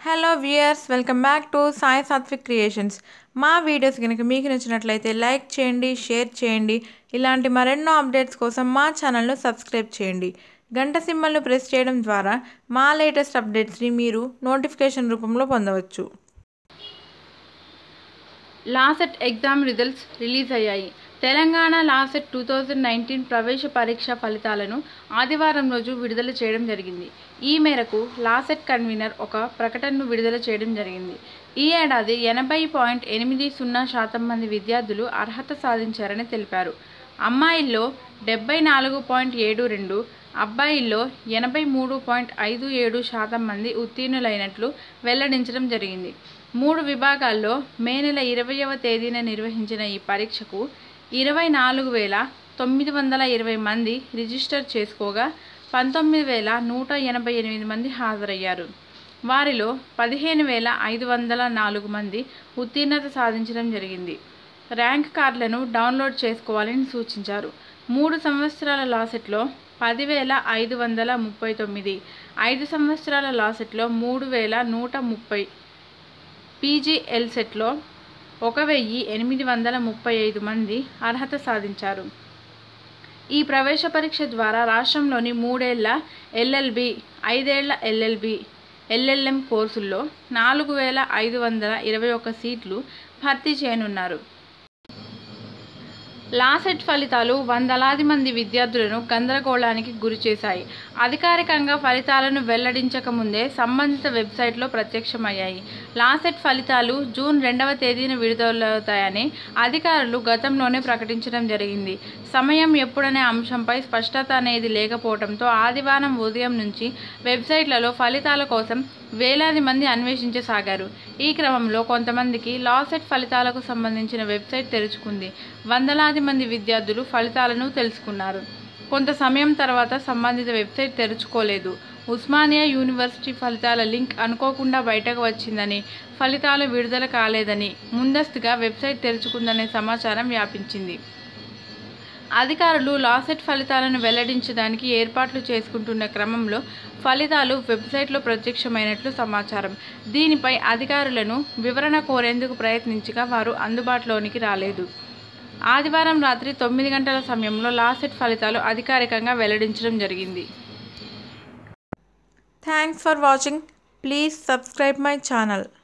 hello viewers welcome back to Sai Satvik creations మా videos కనుక మీకు నచ్చినట్లయితే లైక్ చేయండి షేర్ చేయండి ఇలాంటి మరెన్నో అప్డేట్స్ కోసం మా ఛానల్ను సబ్స్క్రైబ్ చేయండి గంట సింబల్ను ప్రెస్ చేయడం ద్వారా మా లేటెస్ట్ అప్డేట్స్ని మీరు నోటిఫికేషన్ రూపంలో పొందవచ్చు లాసెట్ ఎగ్జామ్ రిజల్ట్స్ రిలీజ్ అయ్యాయి Telangana LAWCET two thousand nineteen ప్రవేశ పరీక్ష ఫలితాలను ఆదివారం రోజు విడుదల చేయడం జరిగింది ఈ మేరకు లాసెట్ కన్వీనర్ ఒక ప్రకటనను విడుదల చేయడం జరిగింది ఈ ఏడాది ఎనభై పాయింట్ ఎనిమిది సున్నా శాతం మంది విద్యార్థులు అర్హత సాధించారని తెలిపారు అమ్మాయిల్లో డెబ్బై నాలుగు పాయింట్ ఏడు రెండు అబ్బాయిల్లో ఎనభై మూడు పాయింట్ ఐదు ఏడు శాతం మంది ఉత్తీర్ణులైనట్లు వెల్లడించడం జరిగింది మూడు విభాగాల్లో మే నెల ఇరవయవ తేదీన నిర్వహించిన ఈ పరీక్షకు ఇరవై నాలుగు వేల తొమ్మిది వందల ఇరవై మంది రిజిస్టర్ చేసుకోగా పంతొమ్మిది వేల నూట ఎనభై ఎనిమిది మంది హాజరయ్యారు వారిలో పదిహేను వేల ఐదు వందల నాలుగు మంది ఉత్తీర్ణత సాధించడం జరిగింది ర్యాంక్ కార్డులను డౌన్లోడ్ చేసుకోవాలని సూచించారు మూడు సంవత్సరాల లాసెట్లో పదివేల ఐదు వందల ముప్పై తొమ్మిది ఐదు సంవత్సరాల లాసెట్లో మూడు వేల నూట ముప్పై పీజీఎల్ సెట్లో ఒక వెయ్యి ఎనిమిది వందల ముప్పై ఐదు మంది అర్హత సాధించారు ఈ ప్రవేశ పరీక్ష ద్వారా రాష్ట్రంలోని మూడేళ్ల ఎల్ఎల్బి ఐదేళ్ల ఎల్ఎల్బి ఎల్ఎల్ఎం కోర్సుల్లో నాలుగు వేల ఐదు వందల ఇరవై ఒక్క సీట్లు భర్తీ చేయనున్నారు లాసెట్ ఫలితాలు వందలాది మంది విద్యార్థులను గందరగోళానికి గురిచేశాయి అధికారికంగా ఫలితాలను వెల్లడించక ముందే సంబంధిత వెబ్సైట్లో ప్రత్యక్షమయ్యాయి లాసెట్ ఫలితాలు జూన్ రెండవ తేదీన విడుదలవుతాయని అధికారులు గతంలోనే ప్రకటించడం జరిగింది సమయం ఎప్పుడనే అంశంపై స్పష్టత అనేది లేకపోవడంతో ఆదివారం ఉదయం నుంచి వెబ్సైట్లలో ఫలితాల కోసం వేలాది మంది అన్వేషించసాగారు ఈ క్రమంలో కొంతమందికి లాసెట్ ఫలితాలకు సంబంధించిన వెబ్సైట్ తెరుచుకుంది వందలాది మంది విద్యార్థులు ఫలితాలను తెలుసుకున్నారు కొంత సమయం తర్వాత సంబంధిత వెబ్సైట్ తెరుచుకోలేదు ఉస్మానియా యూనివర్సిటీ ఫలితాల లింక్ అనుకోకుండా బయటకు వచ్చిందని ఫలితాలు విడుదల కాలేదని ముందస్తుగా వెబ్సైట్ తెరుచుకుందనే సమాచారం వ్యాపించింది అధికారులు లాసెట్ ఫలితాలను వెల్లడించడానికి ఏర్పాట్లు చేసుకుంటున్న క్రమంలో ఫలితాలు వెబ్సైట్లో ప్రత్యక్షమైనట్లు సమాచారం దీనిపై అధికారులను వివరణ కోరేందుకు ప్రయత్నించగా వారు అందుబాటులోనికి రాలేదు ఆదివారం రాత్రి తొమ్మిది గంటల సమయంలో లాసెట్ ఫలితాలు అధికారికంగా వెల్లడించడం జరిగింది thanks for watching please subscribe my channel